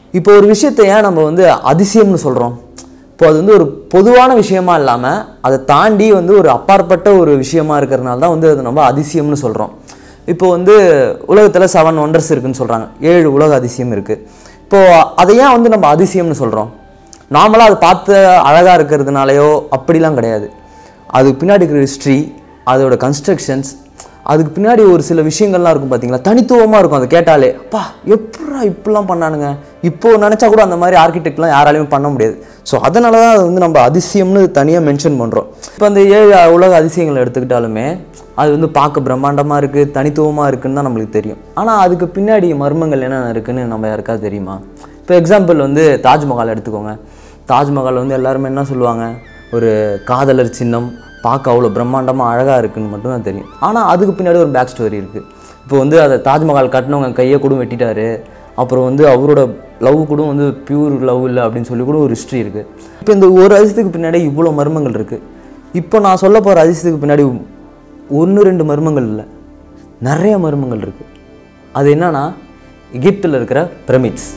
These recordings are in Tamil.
இப்போ ஒரு விஷயத்தை ஏன் நம்ம வந்து அதிசயம்னு சொல்கிறோம் இப்போ அது வந்து ஒரு பொதுவான விஷயமா இல்லாமல் அதை தாண்டி வந்து ஒரு அப்பாற்பட்ட ஒரு விஷயமா இருக்கிறதுனால தான் வந்து அது நம்ம அதிசயம்னு சொல்கிறோம் இப்போ வந்து உலகத்தில் செவன் ஒண்டர்ஸ் இருக்குன்னு சொல்கிறாங்க ஏழு உலக அதிசயம் இருக்குது இப்போது அதை ஏன் வந்து நம்ம அதிசயம்னு சொல்கிறோம் நார்மலாக அதை பார்த்து அழகாக இருக்கிறதுனாலையோ அப்படிலாம் கிடையாது அதுக்கு பின்னாடி இருக்கிற ஹிஸ்ட்ரி அதோட கன்ஸ்ட்ரக்ஷன்ஸ் அதுக்கு பின்னாடி ஒரு சில விஷயங்கள்லாம் இருக்கும் பார்த்தீங்களா தனித்துவமாக இருக்கும் அதை கேட்டாலே அப்பா எப்படா இப்படிலாம் பண்ணானுங்க இப்போ நினச்சா கூட அந்த மாதிரி ஆர்கிடெக்ட்லாம் யாராலையும் பண்ண முடியாது ஸோ அதனால தான் அது வந்து நம்ம அதிசயம்னு தனியாக மென்ஷன் பண்ணுறோம் இப்போ அந்த ஏழு உலக அதிசயங்களை எடுத்துக்கிட்டாலுமே அது வந்து பார்க்க பிரம்மாண்டமாக இருக்குது தனித்துவமாக இருக்குன்னு தான் நம்மளுக்கு தெரியும் ஆனால் அதுக்கு பின்னாடி மர்மங்கள் என்னென்ன இருக்குன்னு நம்ம யாருக்காவது தெரியுமா இப்போ எக்ஸாம்பிள் வந்து தாஜ்மஹால் எடுத்துக்கோங்க தாஜ்மஹால் வந்து எல்லாருமே என்ன சொல்லுவாங்க ஒரு காதலர் சின்னம் பார்க்க அவ்வளோ பிரம்மாண்டமாக அழகாக இருக்குன்னு மட்டும்தான் தெரியும் ஆனால் அதுக்கு பின்னாடி ஒரு பேக் ஸ்டோரி இருக்குது இப்போ வந்து அதை தாஜ்மஹால் கட்டினவங்க கையை கூட வெட்டிட்டாரு அப்புறம் வந்து அவரோட லவ் கூட வந்து பியூர் லவ் இல்லை அப்படின்னு சொல்லி கூட ஒரு ஹிஸ்ட்ரி இருக்குது இப்போ இந்த ஒரு அதிசயத்துக்கு பின்னாடி இவ்வளோ மர்மங்கள் இருக்குது இப்போ நான் சொல்ல போகிற அதிசயத்துக்கு பின்னாடி ஒன்று ரெண்டு மர்மங்கள் இல்லை நிறைய மர்மங்கள் இருக்குது அது என்னன்னா எகிப்தில் இருக்கிற பிரமிட்ஸ்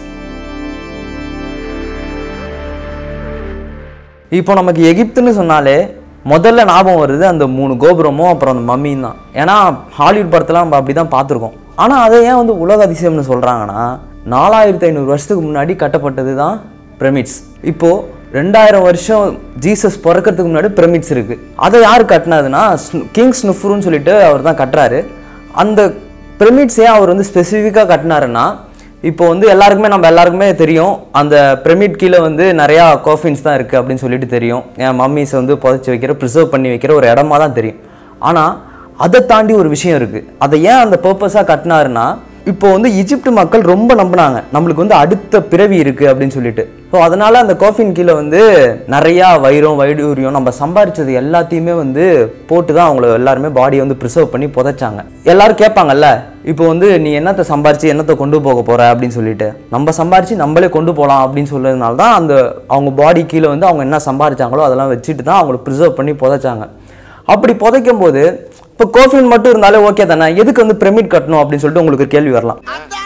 இப்போ நமக்கு எகிப்துன்னு சொன்னாலே முதல்ல ஞாபகம் வருது அந்த மூணு கோபுரமும் அப்புறம் அந்த மம்மியும் தான் ஏன்னா ஹாலிவுட் படத்தெல்லாம் நம்ம அப்படி தான் பார்த்துருக்கோம் ஆனால் அதை ஏன் வந்து உலக அதிசயம்னு சொல்கிறாங்கன்னா நாலாயிரத்தி ஐநூறு வருஷத்துக்கு முன்னாடி கட்டப்பட்டது தான் பிரமிட்ஸ் இப்போது ரெண்டாயிரம் வருஷம் ஜீசஸ் பிறக்கிறதுக்கு முன்னாடி பிரமிட்ஸ் இருக்குது அதை யார் கட்டினதுன்னா கிங் ஸ்னுஃப்ருன்னு சொல்லிட்டு அவர் தான் கட்டுறாரு அந்த பிரமிட்ஸ் ஏன் அவர் வந்து ஸ்பெசிஃபிக்காக கட்டினாருன்னா இப்போ வந்து எல்லாருக்குமே நம்ம எல்லாருக்குமே தெரியும் அந்த பிரமிட் கீழே வந்து நிறையா கோஃபின்ஸ் தான் இருக்குது அப்படின்னு சொல்லிட்டு தெரியும் என் மம்மிஸை வந்து புதைச்சி வைக்கிற ப்ரிசர்வ் பண்ணி வைக்கிற ஒரு இடமா தான் தெரியும் ஆனால் அதை தாண்டி ஒரு விஷயம் இருக்குது அதை ஏன் அந்த பர்பஸாக கட்டினாருன்னா இப்போ வந்து ஈஜிப்ட் மக்கள் ரொம்ப நம்பினாங்க நம்மளுக்கு வந்து அடுத்த பிறவி இருக்குது அப்படின்னு சொல்லிட்டு ஸோ அதனால் அந்த கோஃபின் கீழே வந்து நிறையா வைரம் வைடூரியம் நம்ம சம்பாரிச்சது எல்லாத்தையுமே வந்து போட்டு தான் அவங்கள எல்லாருமே பாடியை வந்து ப்ரிசர்வ் பண்ணி புதைச்சாங்க எல்லாரும் கேட்பாங்கல்ல இப்போ வந்து நீ என்னத்தை சம்பாரிச்சு என்னத்தை கொண்டு போக போற அப்படின்னு சொல்லிட்டு நம்ம சம்பாரிச்சு நம்மளே கொண்டு போகலாம் அப்படின்னு சொல்றதுனால தான் அந்த அவங்க பாடி கீழே வந்து அவங்க என்ன சம்பாரிச்சாங்களோ அதெல்லாம் வச்சுட்டு தான் அவங்கள ப்ரிசர்வ் பண்ணி புதைச்சாங்க அப்படி புதைக்கும் போது இப்போ கோஃபின் மட்டும் இருந்தாலே ஓகே தானே எதுக்கு வந்து பிரமிட் கட்டணும் அப்படின்னு சொல்லிட்டு உங்களுக்கு ஒரு கேள்வி வரலாம்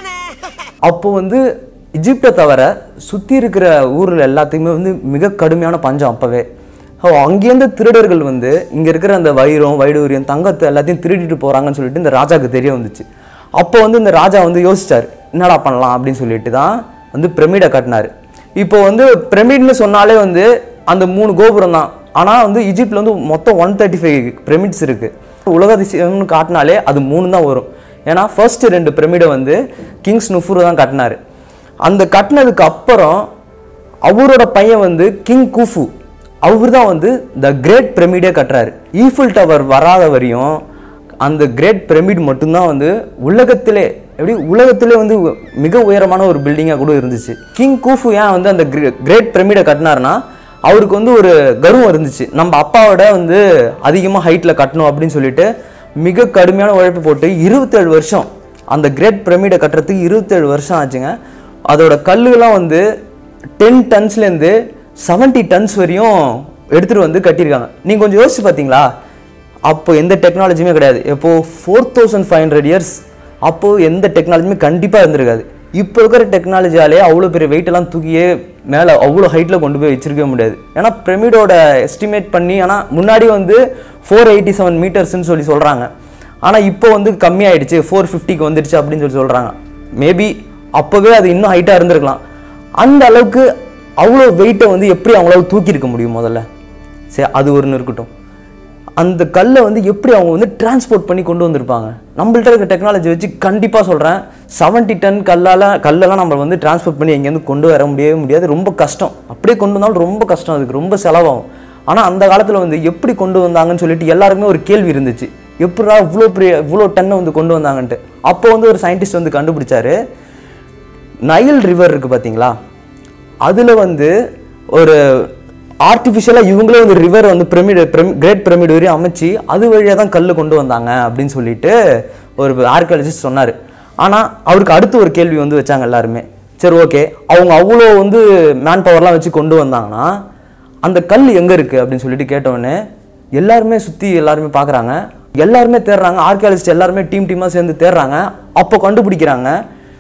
அப்போ வந்து இஜிப்டை தவிர சுற்றி இருக்கிற ஊரில் எல்லாத்துக்குமே வந்து மிக கடுமையான பஞ்சம் அப்போவே ஸோ அங்கேருந்து திருடர்கள் வந்து இங்கே இருக்கிற அந்த வைரம் வைடூரியம் தங்கத்தை எல்லாத்தையும் திருடிட்டு போகிறாங்கன்னு சொல்லிட்டு இந்த ராஜாவுக்கு தெரிய வந்துச்சு அப்போ வந்து இந்த ராஜா வந்து யோசிச்சார் என்னடா பண்ணலாம் அப்படின்னு சொல்லிட்டு தான் வந்து பிரமிடை கட்டினார் இப்போ வந்து பிரமிட்னு சொன்னாலே வந்து அந்த மூணு கோபுரம் தான் ஆனால் வந்து இஜிப்டில் வந்து மொத்தம் ஒன் தேர்ட்டி ஃபைவ் பிரமிட்ஸ் இருக்குது உலக அதிசயம்னு காட்டினாலே அது மூணு தான் வரும் ஏன்னா ஃபர்ஸ்ட் ரெண்டு பிரமிடை வந்து கிங்ஸ் நுஃபுரு தான் கட்டினாரு அந்த கட்டினதுக்கு அப்புறம் அவரோட பையன் வந்து கிங் கூஃபு அவர் தான் வந்து த கிரேட் பிரமிடே கட்டுறாரு ஈஃபில் டவர் வராத வரையும் அந்த கிரேட் பிரமிட் மட்டும்தான் வந்து உலகத்திலே எப்படி உலகத்திலே வந்து மிக உயரமான ஒரு பில்டிங்காக கூட இருந்துச்சு கிங் கூஃபு ஏன் வந்து அந்த கிரேட் பிரமிடை கட்டினாருன்னா அவருக்கு வந்து ஒரு கர்வம் இருந்துச்சு நம்ம அப்பாவோட வந்து அதிகமாக ஹைட்டில் கட்டணும் அப்படின்னு சொல்லிட்டு மிக கடுமையான உழைப்பு போட்டு இருபத்தேழு வருஷம் அந்த கிரேட் பிரமிடை கட்டுறதுக்கு இருபத்தேழு வருஷம் ஆச்சுங்க அதோட கல்லுலாம் வந்து டென் டன்ஸ்லேருந்து செவன்ட்டி டன்ஸ் வரையும் எடுத்துகிட்டு வந்து கட்டியிருக்காங்க நீங்கள் கொஞ்சம் யோசிச்சு பார்த்தீங்களா அப்போ எந்த டெக்னாலஜியுமே கிடையாது இப்போ four thousand five hundred years அப்போது எந்த டெக்னாலஜியுமே கண்டிப்பாக இருந்திருக்காது இப்போ இருக்கிற டெக்னாலஜியாலே அவ்வளோ பெரிய weight எல்லாம் தூக்கியே மேலே அவ்வளோ ஹைட்டில் கொண்டு போய் வச்சிருக்கவே முடியாது ஏன்னா பிரமிடோட எஸ்டிமேட் பண்ணி ஆனால் முன்னாடி வந்து ஃபோர் எயிட்டி செவன் மீட்டர்ஸ்னு சொல்லி சொல்கிறாங்க ஆனால் இப்போ வந்து கம்மியாயிடுச்சு ஃபோர் ஃபிஃப்டிக்கு வந்துடுச்சு அப்படின்னு சொல்லி சொல்கிறாங்க மேபி அப்போவே அது இன்னும் ஹைட்டாக இருந்திருக்கலாம் அந்த அளவுக்கு அவ்வளோ வெயிட்டை வந்து எப்படி அவங்களால தூக்கியிருக்க முடியும் முதல்ல சரி அது ஒன்று இருக்கட்டும் அந்த கல்லை வந்து எப்படி அவங்க வந்து டிரான்ஸ்போர்ட் பண்ணி கொண்டு வந்திருப்பாங்க நம்மள்ட்ட இருக்க டெக்னாலஜி வச்சு கண்டிப்பாக சொல்கிறேன் 70 டன் கல்லால் கல்லெல்லாம் நம்ம வந்து டிரான்ஸ்போர்ட் பண்ணி எங்கேருந்து கொண்டு வர முடியவே முடியாது ரொம்ப கஷ்டம் அப்படியே கொண்டு வந்தாலும் ரொம்ப கஷ்டம் அதுக்கு ரொம்ப செலவாகும் ஆனால் அந்த காலத்தில் வந்து எப்படி கொண்டு வந்தாங்கன்னு சொல்லிட்டு எல்லாருக்குமே ஒரு கேள்வி இருந்துச்சு எப்படா இவ்வளோ பெரிய இவ்வளோ டன்னை வந்து கொண்டு வந்தாங்கன்ட்டு அப்போ வந்து ஒரு சயின்டிஸ்ட் வந்து கண்டுபிடிச்சாரு நைல் ரிவர் இருக்குது பார்த்தீங்களா அதில் வந்து ஒரு ஆர்டிஃபிஷியலாக இவங்களே வந்து ரிவர் வந்து பிரமிடு கிரேட் பிரமிடு வரையும் அமைச்சு அது வழியாக தான் கல் கொண்டு வந்தாங்க அப்படின்னு சொல்லிட்டு ஒரு ஆர்கியாலஜிஸ்ட் சொன்னார் ஆனால் அவருக்கு அடுத்து ஒரு கேள்வி வந்து வச்சாங்க எல்லாருமே சரி ஓகே அவங்க அவ்வளோ வந்து மேன் பவர்லாம் வச்சு கொண்டு வந்தாங்கன்னா அந்த கல் எங்கே இருக்குது அப்படின்னு சொல்லிட்டு கேட்டவுடனே எல்லாருமே சுற்றி எல்லாருமே பார்க்குறாங்க எல்லாருமே தேடுறாங்க ஆர்கியாலஜிஸ்ட் எல்லாருமே டீம் டீமாக சேர்ந்து தேடுறாங்க அப்போ கண்டுபிடிக்கிறாங்க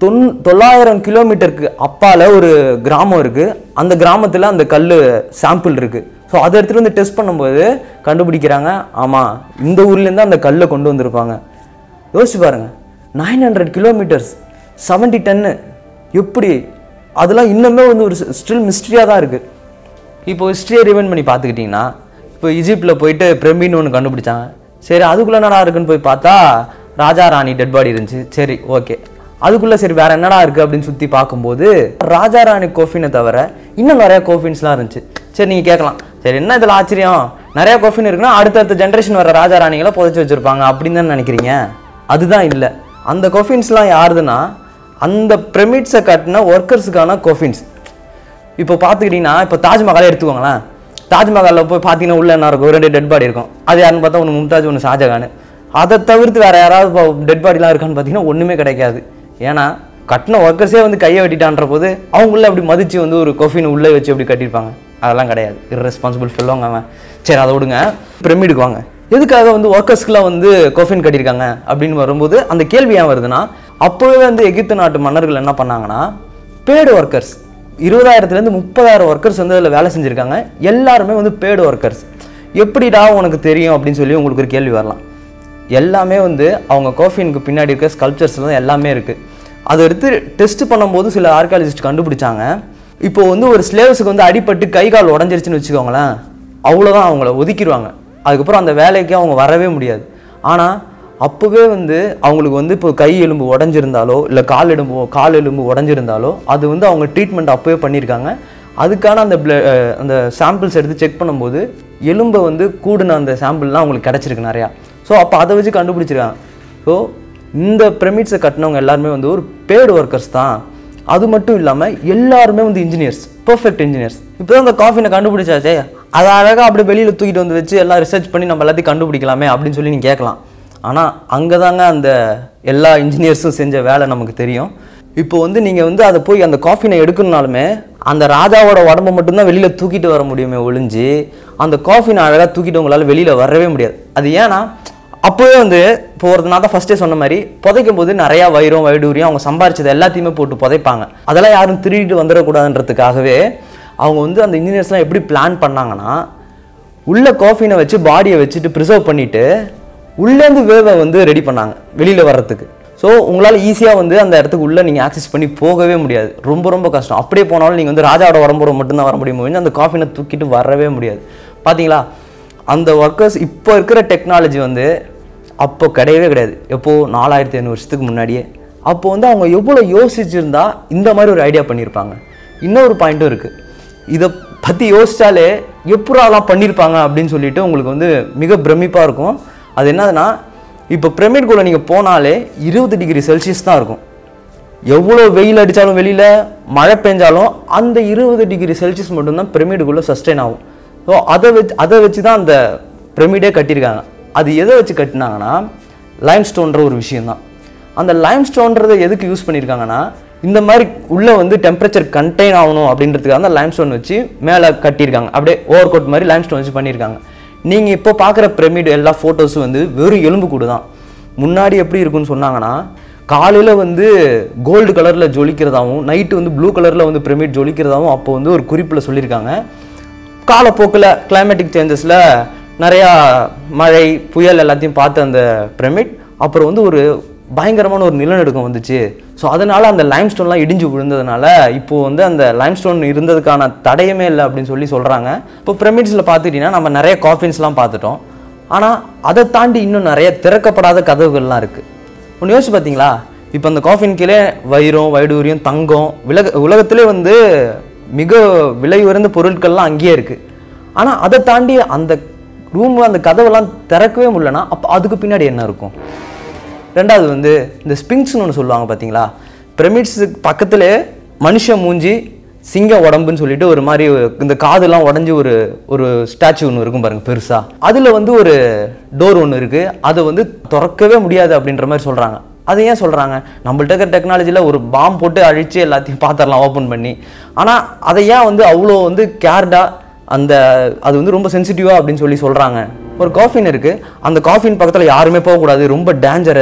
தொன் தொள்ளாயிரம் கிலோமீட்டருக்கு அப்பால ஒரு கிராமம் இருக்கு அந்த கிராமத்தில் அந்த கல் சாம்பிள் இருக்கு ஸோ அதை எடுத்துகிட்டு வந்து டெஸ்ட் பண்ணும்போது கண்டுபிடிக்கிறாங்க ஆமாம் இந்த ஊர்லேருந்து அந்த கல்லை கொண்டு வந்திருப்பாங்க யோசிச்சு பாருங்க nine hundred kilometres seventy ton எப்படி அதெல்லாம் இன்னுமே வந்து ஒரு ஸ்டில் மிஸ்ட்ரியாக தான் இருக்குது இப்போ ஹிஸ்ட்ரியை ரிவெண்ட் பண்ணி பார்த்துக்கிட்டிங்கன்னா இப்போ ஈஜிப்டில் போயிட்டு பிரமின்னு ஒன்று கண்டுபிடிச்சாங்க சரி அதுக்குள்ளே என்னடா இருக்குன்னு போய் பார்த்தா ராஜா ராணி டெட் பாடி இருந்துச்சு சரி ஓகே அதுக்குள்ளே சரி வேற என்னடா இருக்குது அப்படின்னு சுற்றி பார்க்கும்போது ராஜா ராணி கோஃபினை தவிர இன்னும் நிறைய கோஃபின்ஸ்லாம் இருந்துச்சு சரி நீங்கள் கேட்கலாம் சரி என்ன இதில் ஆச்சரியம் நிறைய கோஃபின் இருக்குன்னா அடுத்தடுத்த ஜென்ரேஷன் வர ராஜா ராணிகளை புதைச்சி வச்சுருப்பாங்க அப்படின்னு தான் நினைக்கிறீங்க அதுதான் இல்லை அந்த கோஃபின்ஸ்லாம் யாருதுன்னா அந்த பிரமிட்ஸை கட்டின ஒர்க்கர்ஸுக்கான கோஃபின்ஸ் இப்போ பார்த்துக்கிட்டிங்கன்னா இப்போ தாஜ்மஹாலை எடுத்துக்கோங்களேன் தாஜ்மஹாலில் போய் பார்த்தீங்கன்னா உள்ள என்ன இருக்கும் ரெண்டு டெட் பாடி இருக்கும் அது யாருன்னு பார்த்தா ஒன்று மும்தாஜ் ஒன்று ஷாஜகான் அதை தவிர்த்து வேற யாராவது டெட் பாடிலாம் இருக்கான்னு பார்த்தீங்கன்னா ஒன்றுமே கிடைக்காது ஏன்னா கட்டின ஒர்க்கர்ஸே வந்து கையை வெட்டிட்டான்ற போது அவங்க உள்ள அப்படி மதிச்சு வந்து ஒரு கொஃபின் உள்ளே வச்சு அப்படி கட்டியிருப்பாங்க அதெல்லாம் கிடையாது irresponsible ஃபெல்லோங்க அவன் சரி அதை விடுங்க பிரமிடுக்கு வாங்க எதுக்காக வந்து ஒர்க்கர்ஸ்க்குலாம் வந்து கோஃபின் கட்டியிருக்காங்க அப்படின்னு வரும்போது அந்த கேள்வி ஏன் வருதுன்னா அப்போவே வந்து எகிப்து நாட்டு மன்னர்கள் என்ன பண்ணாங்கன்னா பேடு ஒர்க்கர்ஸ் இருபதாயிரத்துலேருந்து முப்பதாயிரம் ஒர்க்கர்ஸ் வந்து அதில் வேலை செஞ்சுருக்காங்க எல்லாருமே வந்து பேடு ஒர்க்கர்ஸ் எப்படிடா உனக்கு தெரியும் அப்படின்னு சொல்லி உங்களுக்கு ஒரு கேள்வி வரலாம் எல்லாமே வந்து அவங்க கோஃபினுக்கு பின்னாடி இருக்க ஸ்கல்ப்சர்ஸ்ல தான் எல்லாமே இருக்குது அதை எடுத்து டெஸ்ட் பண்ணும்போது சில ஆர்காலஜிஸ்ட் கண்டுபிடிச்சாங்க இப்போ வந்து ஒரு ஸ்லேவ்ஸுக்கு வந்து அடிபட்டு கை கால் உடஞ்சிருச்சுன்னு வச்சுக்கோங்களேன் அவ்வளோதான் அவங்கள ஒதுக்கிடுவாங்க அதுக்கப்புறம் அந்த வேலைக்கு அவங்க வரவே முடியாது ஆனால் அப்போவே வந்து அவங்களுக்கு வந்து இப்போ கை எலும்பு உடஞ்சிருந்தாலோ இல்லை கால் எலும்பு கால் எலும்பு உடஞ்சிருந்தாலோ அது வந்து அவங்க ட்ரீட்மெண்ட் அப்போவே பண்ணியிருக்காங்க அதுக்கான அந்த ப்ள அந்த சாம்பிள்ஸ் எடுத்து செக் பண்ணும்போது எலும்பை வந்து கூடின அந்த சாம்பிள்லாம் அவங்களுக்கு கிடச்சிருக்கு நிறையா ஸோ அப்போ அதை வச்சு கண்டுபிடிச்சிருக்காங்க ஸோ இந்த பிரமிட்ஸை கட்டினவங்க எல்லாருமே வந்து ஒரு பேடு ஒர்க்கர்ஸ் தான் அது மட்டும் இல்லாமல் எல்லாருமே வந்து இன்ஜினியர்ஸ் பெர்ஃபெக்ட் இன்ஜினியர்ஸ் இப்போ தான் இந்த காஃபினை கண்டுபிடிச்சாச்சே அதை அழகாக அப்படியே வெளியில் தூக்கிட்டு வந்து வச்சு எல்லாம் ரிசர்ச் பண்ணி நம்ம எல்லாத்தையும் கண்டுபிடிக்கலாமே அப்படின்னு சொல்லி நீங்கள் கேட்கலாம் ஆனால் அங்கே தாங்க அந்த எல்லா இன்ஜினியர்ஸும் செஞ்ச வேலை நமக்கு தெரியும் இப்போ வந்து நீங்கள் வந்து அதை போய் அந்த காஃபினை எடுக்கணுனாலுமே அந்த ராஜாவோட உடம்ப மட்டும்தான் வெளியில் தூக்கிட்டு வர முடியுமே ஒழிஞ்சு அந்த காஃபினை அழகாக தூக்கிட்டு உங்களால் வெளியில் வரவே முடியாது அது ஏன்னா அப்போவே வந்து இப்போ ஒரு நான் தான் ஃபஸ்ட்டே சொன்ன மாதிரி புதைக்கும் போது நிறையா வைரம் வைடூரியம் அவங்க சம்பாரிச்சது எல்லாத்தையுமே போட்டு புதைப்பாங்க அதெல்லாம் யாரும் திருடிட்டு வந்துடக்கூடாதுன்றதுக்காகவே அவங்க வந்து அந்த இன்ஜினியர்ஸ்லாம் எப்படி பிளான் பண்ணாங்கன்னா உள்ள காஃபினை வச்சு பாடியை வச்சுட்டு ப்ரிசர்வ் பண்ணிட்டு உள்ளேருந்து வேவை வந்து ரெடி பண்ணாங்க வெளியில் வர்றதுக்கு ஸோ உங்களால் ஈஸியாக வந்து அந்த இடத்துக்கு உள்ளே நீங்கள் ஆக்சஸ் பண்ணி போகவே முடியாது ரொம்ப ரொம்ப கஷ்டம் அப்படியே போனாலும் நீங்கள் வந்து ராஜாவோட உடம்போட மட்டும்தான் வர முடியும் ஒழிஞ்சு அந்த காஃபினை தூக்கிட்டு வரவே முடியாது பார்த்தீங்களா அந்த ஒர்க்கர்ஸ் இப்போ இருக்கிற டெக்னாலஜி வந்து அப்போ கிடையவே கிடையாது எப்போ நாலாயிரத்தி ஐநூறு வருஷத்துக்கு முன்னாடியே அப்போ வந்து அவங்க எவ்வளோ யோசிச்சிருந்தா இந்த மாதிரி ஒரு ஐடியா பண்ணியிருப்பாங்க இன்னொரு பாயிண்ட்டும் இருக்குது இதை பற்றி யோசிச்சாலே எப்படாலாம் பண்ணியிருப்பாங்க அப்படின்னு சொல்லிட்டு உங்களுக்கு வந்து மிக பிரமிப்பாக இருக்கும் அது என்னதுன்னா இப்போ பிரமிட்குள்ளே நீங்கள் போனாலே இருபது டிகிரி செல்சியஸ் தான் இருக்கும் எவ்வளோ வெயில் அடித்தாலும் வெளியில் மழை பெஞ்சாலும் அந்த இருபது டிகிரி செல்சியஸ் மட்டும்தான் பிரமிடுக்குள்ளே சஸ்டெயின் ஆகும் ஸோ அதை வச்சு அதை வச்சு தான் அந்த பிரமிடே கட்டியிருக்காங்க அது எதை வச்சு கட்டினாங்கன்னா லைம்ஸ்டோன்ற ஒரு விஷயம்தான் அந்த லைம்ஸ்டோன்றதை எதுக்கு யூஸ் பண்ணியிருக்காங்கன்னா இந்த மாதிரி உள்ளே வந்து டெம்பரேச்சர் கண்டெயின் ஆகணும் அப்படின்றதுக்காக அந்த லைம்ஸ்டோன் வச்சு மேலே கட்டியிருக்காங்க அப்படியே ஓவர் கோட் மாதிரி லைம்ஸ்டோன் வச்சு பண்ணியிருக்காங்க நீங்கள் இப்போ பார்க்குற பிரமிடு எல்லா ஃபோட்டோஸும் வந்து வெறும் எலும்பு கூடு தான் முன்னாடி எப்படி இருக்குன்னு சொன்னாங்கன்னா காலையில் வந்து கோல்டு கலரில் ஜொலிக்கிறதாவும் நைட்டு வந்து ப்ளூ கலரில் வந்து பிரமிட் ஜொலிக்கிறதாவும் அப்போ வந்து ஒரு குறிப்பில் சொல்லியிருக்காங்க காலப்போக்கில் கிளைமேட்டிக் சேஞ்சஸில் நிறையா மழை புயல் எல்லாத்தையும் பார்த்து அந்த பிரமிட் அப்புறம் வந்து ஒரு பயங்கரமான ஒரு நிலநடுக்கம் வந்துச்சு ஸோ அதனால அந்த லைம்ஸ்டோன்லாம் இடிஞ்சு விழுந்ததுனால இப்போ வந்து அந்த லைம்ஸ்டோன் இருந்ததுக்கான தடையமே இல்லை அப்படின்னு சொல்லி சொல்கிறாங்க இப்போ பிரமிட்ஸில் பார்த்துக்கிட்டிங்கன்னா நம்ம நிறைய காஃபின்ஸ்லாம் பார்த்துட்டோம் ஆனால் அதை தாண்டி இன்னும் நிறைய திறக்கப்படாத கதவுகள்லாம் இருக்குது ஒன்று யோசிச்சு பார்த்தீங்களா இப்போ அந்த காஃபின் கீழே வைரம் வைடூரியம் தங்கம் விலக உலகத்திலே வந்து மிக விலை உயர்ந்த பொருட்கள்லாம் அங்கேயே இருக்குது ஆனால் அதை தாண்டி அந்த ரூம் அந்த கதவெல்லாம் திறக்கவே முடியலன்னா அப்போ அதுக்கு பின்னாடி என்ன இருக்கும் ரெண்டாவது வந்து இந்த ஸ்பிங்ஸ்னு ஒன்று சொல்லுவாங்க பார்த்தீங்களா பிரமிட்ஸுக்கு பக்கத்திலே மனுஷ மூஞ்சி சிங்க உடம்புன்னு சொல்லிட்டு ஒரு மாதிரி இந்த காதெல்லாம் உடஞ்சி ஒரு ஒரு ஸ்டாச்சு ஒன்று இருக்கும் பாருங்க பெருசா அதில் வந்து ஒரு டோர் ஒன்று இருக்கு அதை வந்து திறக்கவே முடியாது அப்படின்ற மாதிரி சொல்றாங்க அது ஏன் சொல்றாங்க நம்மள்ட்ட இருக்கிற டெக்னாலஜியில் ஒரு பாம் போட்டு அழிச்சு எல்லாத்தையும் பார்த்துடலாம் ஓப்பன் பண்ணி ஆனால் அதை ஏன் வந்து அவ்வளோ வந்து கேர்டா அந்த அது வந்து ரொம்ப சென்சிட்டிவா அப்படின்னு சொல்லி சொல்றாங்க ஒரு காஃபின் இருக்கு அந்த காஃபின் பக்கத்தில் யாருமே போகக்கூடாது ரொம்ப டேஞ்சரஸ்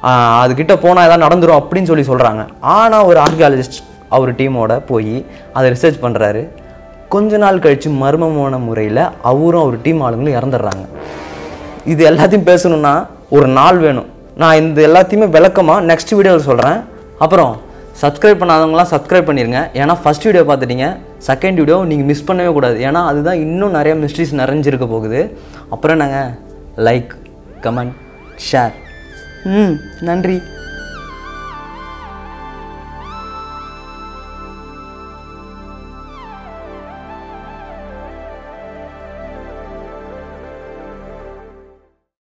ஆஹ் அதுகிட்ட போனால் ஏதாவது நடந்துரும் அப்படின்னு சொல்லி சொல்கிறாங்க ஆனால் ஒரு ஆர்கியாலஜிஸ்ட் அவர் டீமோட போய் அதை ரிசர்ச் பண்ணுறாரு கொஞ்ச நாள் கழித்து மர்மமான முறையில் அவரும் அவர் டீம் ஆளுங்களும் இறந்துடுறாங்க இது எல்லாத்தையும் பேசணும்னா ஒரு நாள் வேணும் நான் இந்த எல்லாத்தையுமே விளக்கமாக நெக்ஸ்ட் வீடியோவில் சொல்கிறேன் அப்புறம் சப்ஸ்கிரைப் பண்ணாதவங்களாம் சப்ஸ்கிரைப் பண்ணிடுங்க ஏன்னா ஃபஸ்ட் வீடியோ பார்த்துட்டீங்க செகண்ட் வீடியோ நீங்கள் மிஸ் பண்ணவே கூடாது ஏன்னா அதுதான் இன்னும் நிறைய மிஸ்ட்ரிஸ் நிறைஞ்சிருக்க போகுது அப்புறம் நாங்கள் லைக் கமெண்ட் ஷேர் ம் நன்றி